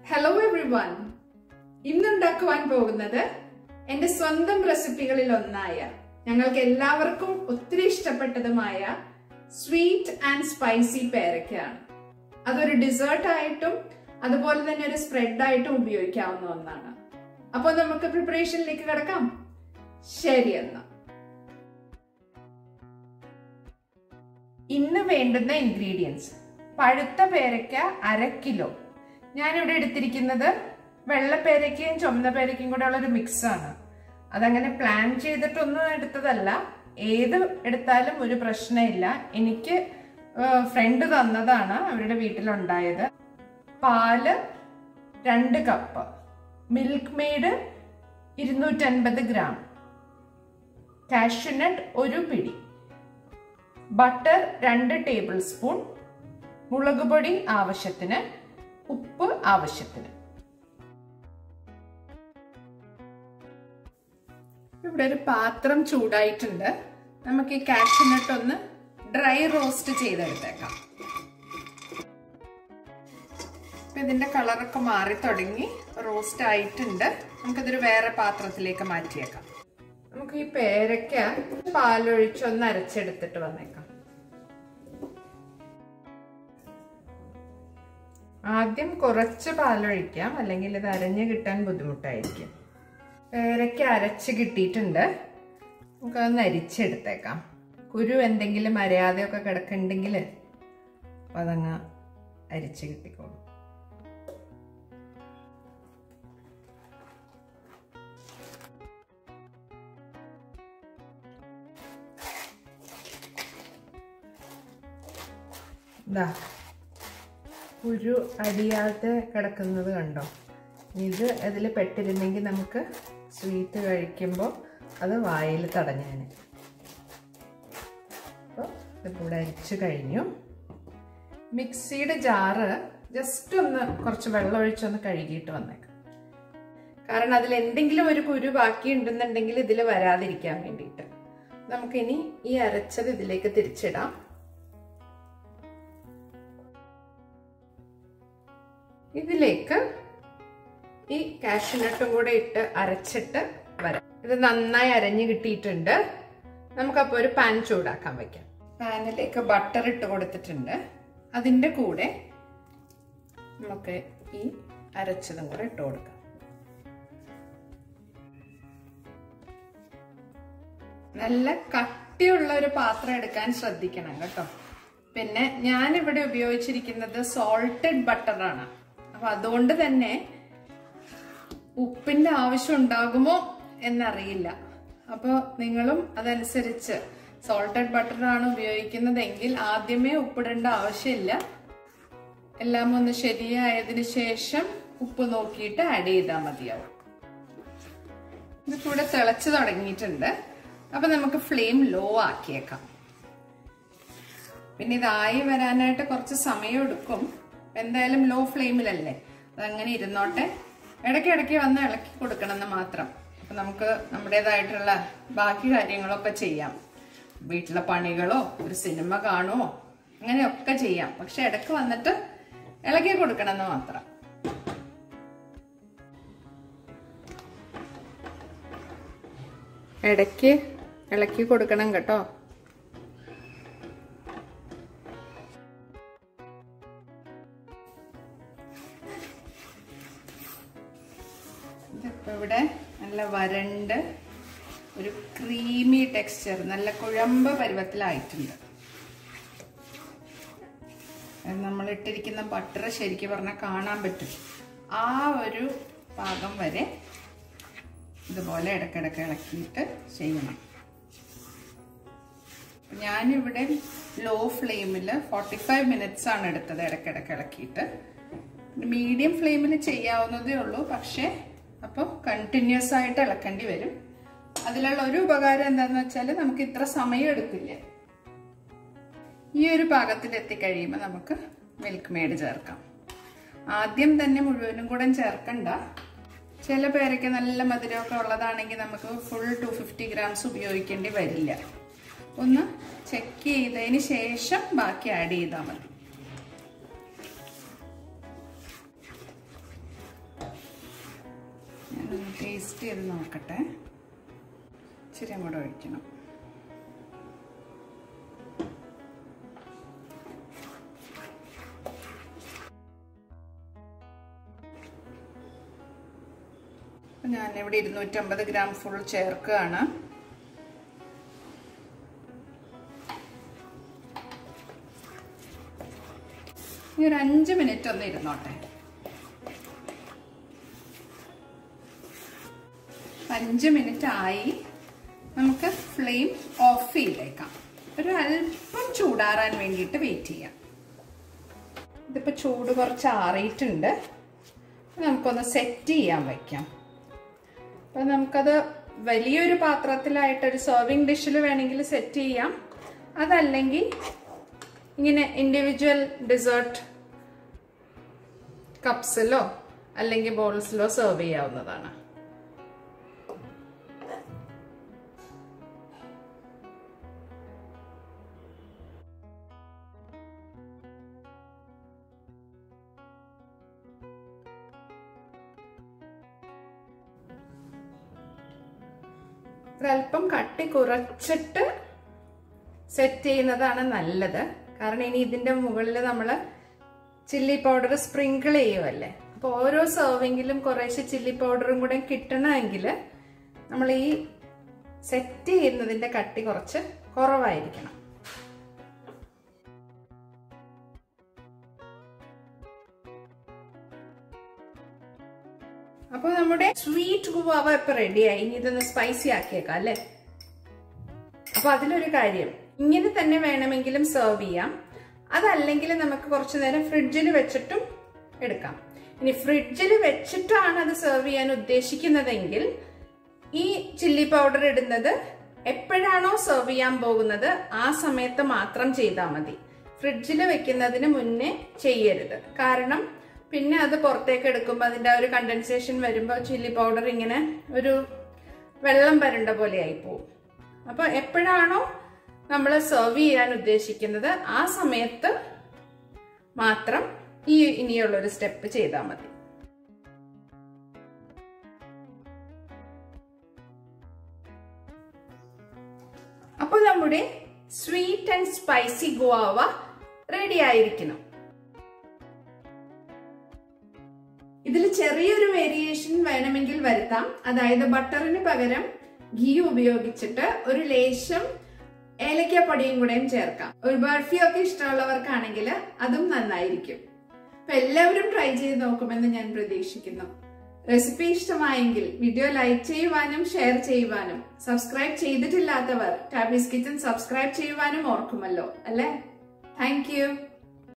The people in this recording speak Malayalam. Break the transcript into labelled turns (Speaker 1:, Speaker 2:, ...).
Speaker 1: ഹലോ എവ്രി വൺ ഇന്നുണ്ടാക്കുവാൻ പോകുന്നത് എന്റെ സ്വന്തം റെസിപ്പികളിൽ ഒന്നായ ഞങ്ങൾക്ക് എല്ലാവർക്കും ഒത്തിരി ഇഷ്ടപ്പെട്ടതുമായ സ്വീറ്റ് ആൻഡ് സ്പൈസി പേരയ്ക്കാണ് അതൊരു ഡിസേർട്ട് ആയിട്ടും അതുപോലെ തന്നെ ഒരു സ്പ്രെഡ് ആയിട്ടും ഉപയോഗിക്കാവുന്ന ഒന്നാണ് അപ്പോൾ നമുക്ക് പ്രിപ്പറേഷനിലേക്ക് കിടക്കാം ശരി എന്നാ ഇന്ന് വേണ്ടുന്ന ഇൻഗ്രീഡിയൻസ് പഴുത്ത പേരയ്ക്ക അര കിലോ ഞാനിവിടെ എടുത്തിരിക്കുന്നത് വെള്ളപ്പേരയ്ക്കയും ചുമന്ന പേരയ്ക്കയും കൂടെ ഉള്ള ഒരു മിക്സ് ആണ് അതങ്ങനെ പ്ലാൻ ചെയ്തിട്ടൊന്നും എടുത്തതല്ല ഏത് എടുത്താലും ഒരു പ്രശ്നമില്ല എനിക്ക് ഫ്രണ്ട് തന്നതാണ് അവരുടെ വീട്ടിലുണ്ടായത് പാല് രണ്ട് കപ്പ് മിൽക്ക് മെയ്ഡ് ഇരുന്നൂറ്റൻപത് ഗ്രാം കാഷ്യൂനട്ട് ഒരു പിടി ബട്ടർ രണ്ട് ടേബിൾ സ്പൂൺ മുളക് പൊടി ആവശ്യത്തിന് ഉപ്പ് ആവശ്യത്തിന് ഇവിടെ ഒരു പാത്രം ചൂടായിട്ടുണ്ട് നമുക്ക് ഈ കാഷ്യൂനട്ട് ഒന്ന് ഡ്രൈ റോസ്റ്റ് ചെയ്തെടുത്തേക്കാം ഇതിന്റെ കളറൊക്കെ മാറി തുടങ്ങി റോസ്റ്റ് ആയിട്ടുണ്ട് നമുക്കിതൊരു വേറെ പാത്രത്തിലേക്ക് മാറ്റിയേക്കാം നമുക്ക് ഈ പേരയ്ക്ക പാലൊഴിച്ചൊന്ന് അരച്ചെടുത്തിട്ട് വന്നേക്കാം ആദ്യം കുറച്ച് പാലൊഴിക്കാം അല്ലെങ്കിൽ ഇത് അരഞ്ഞു കിട്ടാൻ ബുദ്ധിമുട്ടായിരിക്കും പേരയ്ക്ക അരച്ച് കിട്ടിയിട്ടുണ്ട് നമുക്കതൊന്ന് അരിച്ചെടുത്തേക്കാം കുരു എന്തെങ്കിലും അരയാതെയൊക്കെ കിടക്കുന്നുണ്ടെങ്കിൽ അതങ്ങ് അരിച്ച് കിട്ടിക്കോളും ഇതാ കുരു അടിയാതെ കിടക്കുന്നത് കണ്ടോ ഇത് അതിൽ പെട്ടിരുന്നെങ്കിൽ നമുക്ക് സ്വീറ്റ് കഴിക്കുമ്പോൾ അത് വായിൽ തടഞ്ഞാണ് അപ്പോൾ ഇതിപ്പോൾ അരിച്ചു കഴിഞ്ഞു മിക്സിയുടെ ജാറ് ജസ്റ്റ് ഒന്ന് കുറച്ച് വെള്ളം ഒഴിച്ചൊന്ന് കഴുകിയിട്ട് വന്നേക്കാം കാരണം അതിൽ എന്തെങ്കിലും ഒരു കുരു ബാക്കി ഉണ്ടെന്നുണ്ടെങ്കിൽ ഇതിൽ വരാതിരിക്കാൻ വേണ്ടിയിട്ട് നമുക്കിനി ഈ അരച്ചത് ഇതിലേക്ക് തിരിച്ചിടാം ഇതിലേക്ക് ഈ കാഷ്യൂനട്ടും കൂടെ ഇട്ട് അരച്ചിട്ട് വരാം ഇത് നന്നായി അരഞ്ഞു കിട്ടിയിട്ടുണ്ട് നമുക്കപ്പോൾ ഒരു പാൻ ചൂടാക്കാൻ വയ്ക്കാം പാനിലേക്ക് ബട്ടർ ഇട്ട് കൊടുത്തിട്ടുണ്ട് അതിൻ്റെ കൂടെ നമുക്ക് ഈ അരച്ചതും കൂടെ ഇട്ട് കൊടുക്കാം നല്ല കട്ടിയുള്ള ഒരു പാത്രം എടുക്കാൻ ശ്രദ്ധിക്കണം കേട്ടോ പിന്നെ ഞാനിവിടെ ഉപയോഗിച്ചിരിക്കുന്നത് സോൾട്ടഡ് ബട്ടറാണ് അപ്പൊ അതുകൊണ്ട് തന്നെ ഉപ്പിന്റെ ആവശ്യം ഉണ്ടാകുമോ എന്നറിയില്ല അപ്പോൾ നിങ്ങളും അതനുസരിച്ച് സോൾട്ടഡ് ബട്ടറാണ് ഉപയോഗിക്കുന്നതെങ്കിൽ ആദ്യമേ ഉപ്പിടേണ്ട ആവശ്യമില്ല എല്ലാം ഒന്ന് ശരിയായതിനു ശേഷം ഉപ്പ് നോക്കിയിട്ട് ആഡ് ചെയ്താൽ മതിയാവും ഇത് കൂടെ തിളച്ച് തുടങ്ങിയിട്ടുണ്ട് അപ്പൊ നമുക്ക് ഫ്ലെയിം ലോ ആക്കിയേക്കാം പിന്നെ ഇതായി വരാനായിട്ട് കുറച്ച് സമയം എടുക്കും എന്തായാലും ലോ ഫ്ലെയിമിലല്ലേ അതങ്ങനെ ഇരുന്നോട്ടെ ഇടയ്ക്കിടയ്ക്ക് വന്ന് ഇളക്കി കൊടുക്കണം എന്ന് മാത്രം അപ്പൊ നമുക്ക് നമ്മുടേതായിട്ടുള്ള ബാക്കി കാര്യങ്ങളൊക്കെ ചെയ്യാം വീട്ടിലെ പണികളോ ഒരു സിനിമ കാണുമോ അങ്ങനെയൊക്കെ ചെയ്യാം പക്ഷെ ഇടയ്ക്ക് വന്നിട്ട് ഇളക്കി കൊടുക്കണം എന്ന് മാത്രം ഇടയ്ക്ക് ഇളക്കി കൊടുക്കണം കേട്ടോ ഇതിപ്പോൾ ഇവിടെ നല്ല വരണ്ട് ഒരു ക്രീമി ടെക്സ്ചർ നല്ല കുഴമ്പ് പരുവത്തിലായിട്ടുണ്ട് നമ്മൾ ഇട്ടിരിക്കുന്ന ബട്ടർ ശരിക്കും പറഞ്ഞാൽ കാണാൻ പറ്റും ആ ഒരു പാകം വരെ ഇതുപോലെ ഇടയ്ക്കിടയ്ക്ക് ഇളക്കിയിട്ട് ചെയ്യണം ഞാനിവിടെ ലോ ഫ്ലെയിമിൽ ഫോർട്ടി ഫൈവ് മിനിറ്റ്സ് ആണ് എടുത്തത് ഇടയ്ക്കിടയ്ക്ക് ഇളക്കിയിട്ട് മീഡിയം ഫ്ലെയിമിൽ ചെയ്യാവുന്നതേ ഉള്ളൂ പക്ഷേ അപ്പോൾ കണ്ടിന്യൂസ് ആയിട്ട് ഇളക്കേണ്ടി വരും അതിലുള്ള ഒരു ഉപകാരം എന്താണെന്ന് വെച്ചാൽ നമുക്ക് ഇത്ര സമയം എടുക്കില്ല ഈ ഒരു പാകത്തിൽ എത്തിക്കഴിയുമ്പോൾ നമുക്ക് മിൽക്ക് മെയ്ഡ് ചേർക്കാം ആദ്യം തന്നെ മുഴുവനും കൂടെ ചേർക്കണ്ട ചില പേരൊക്കെ നല്ല മധുരമൊക്കെ ഉള്ളതാണെങ്കിൽ നമുക്ക് ഫുൾ ടു ഫിഫ്റ്റി ഗ്രാംസ് ഉപയോഗിക്കേണ്ടി വരില്ല ഒന്ന് ചെക്ക് ചെയ്തതിന് ശേഷം ബാക്കി ആഡ് ചെയ്താൽ മതി ടേസ്റ്റ് ചെയ്ത് നോക്കട്ടെ ഇച്ചിരി കൂടെ ഒഴിക്കണം അപ്പം ഞാനിവിടെ ഇരുന്നൂറ്റമ്പത് ഗ്രാം ഫുൾ ചേർക്കുകയാണ് ഇനി ഒരു അഞ്ച് മിനിറ്റ് ഒന്ന് ഇരുന്നോട്ടെ അഞ്ച് മിനിറ്റ് ആയി നമുക്ക് ഫ്ലെയിം ഓഫ് ചെയ്തേക്കാം ഒരു അല്പം ചൂടാറാൻ വേണ്ടിയിട്ട് വെയിറ്റ് ചെയ്യാം ഇതിപ്പോൾ ചൂട് കുറച്ച് ആറിയിട്ടുണ്ട് നമുക്കൊന്ന് സെറ്റ് ചെയ്യാൻ വയ്ക്കാം അപ്പം നമുക്കത് വലിയൊരു പാത്രത്തിലായിട്ട് ഒരു സെർവിങ് ഡിഷിൽ വേണമെങ്കിൽ സെറ്റ് ചെയ്യാം അതല്ലെങ്കിൽ ഇങ്ങനെ ഇൻഡിവിജ്വൽ ഡിസേർട്ട് കപ്സിലോ അല്ലെങ്കിൽ ബോൾസിലോ സെർവ് ചെയ്യാവുന്നതാണ് ഒരല്പം കട്ടി കുറച്ചിട്ട് സെറ്റ് ചെയ്യുന്നതാണ് നല്ലത് കാരണം ഇനി ഇതിന്റെ മുകളിൽ നമ്മൾ ചില്ലി പൗഡർ സ്പ്രിങ്കിൾ ചെയ്യുമല്ലേ അപ്പോൾ ഓരോ സെർവിങ്ങിലും കുറേശ്ശെ ചില്ലി പൗഡറും കൂടെ കിട്ടണമെങ്കിൽ നമ്മൾ ഈ സെറ്റ് ചെയ്യുന്നതിന്റെ കട്ടി കുറച്ച് കുറവായിരിക്കണം അപ്പോൾ നമ്മുടെ സ്വീറ്റ് ഗുവാവ ഇപ്പൊ റെഡിയായി ഇനി ഇതൊന്ന് സ്പൈസി ആക്കിയേക്കാം അല്ലേ അപ്പൊ അതിലൊരു കാര്യം ഇങ്ങനെ തന്നെ വേണമെങ്കിലും സെർവ് ചെയ്യാം അതല്ലെങ്കിൽ നമുക്ക് കുറച്ചു നേരം ഫ്രിഡ്ജിൽ വെച്ചിട്ടും എടുക്കാം ഇനി ഫ്രിഡ്ജിൽ വെച്ചിട്ടാണ് അത് സെർവ് ചെയ്യാൻ ഉദ്ദേശിക്കുന്നതെങ്കിൽ ഈ ചില്ലി പൗഡർ ഇടുന്നത് എപ്പോഴാണോ സെർവ് ചെയ്യാൻ പോകുന്നത് ആ സമയത്ത് മാത്രം ചെയ്താൽ മതി ഫ്രിഡ്ജിൽ വെക്കുന്നതിന് മുന്നേ ചെയ്യരുത് കാരണം പിന്നെ അത് പുറത്തേക്ക് എടുക്കുമ്പോൾ അതിന്റെ ആ ഒരു കണ്ടൻസേഷൻ വരുമ്പോൾ ചില്ലി പൗഡർ ഇങ്ങനെ ഒരു വെള്ളം വരണ്ട പോലെ ആയി പോകും അപ്പൊ എപ്പോഴാണോ നമ്മൾ സെർവ് ചെയ്യാൻ ഉദ്ദേശിക്കുന്നത് ആ സമയത്ത് മാത്രം ഈ ഇനിയുള്ള ഒരു സ്റ്റെപ്പ് ചെയ്താൽ മതി അപ്പോൾ നമ്മുടെ sweet and spicy guava ready ആയിരിക്കണം ഇതിൽ ചെറിയൊരു വേരിയേഷൻ വേണമെങ്കിൽ വരുത്താം അതായത് ബട്ടറിന് പകരം ഗീ ഉപയോഗിച്ചിട്ട് ഒരു ലേശം ഏലക്കപ്പൊടിയും കൂടെയും ചേർക്കാം ഒരു ബർഫി ഒക്കെ ഇഷ്ടമുള്ളവർക്കാണെങ്കിൽ അതും നന്നായിരിക്കും അപ്പൊ എല്ലാവരും ട്രൈ ചെയ്ത് നോക്കുമെന്ന് ഞാൻ പ്രതീക്ഷിക്കുന്നു റെസിപ്പി ഇഷ്ടമായെങ്കിൽ വീഡിയോ ലൈക്ക് ചെയ്യുവാനും ഷെയർ ചെയ്യുവാനും സബ്സ്ക്രൈബ് ചെയ്തിട്ടില്ലാത്തവർ ടാബീസ് കിച്ചൺ സബ്സ്ക്രൈബ് ചെയ്യുവാനും ഓർക്കുമല്ലോ അല്ലേ താങ്ക്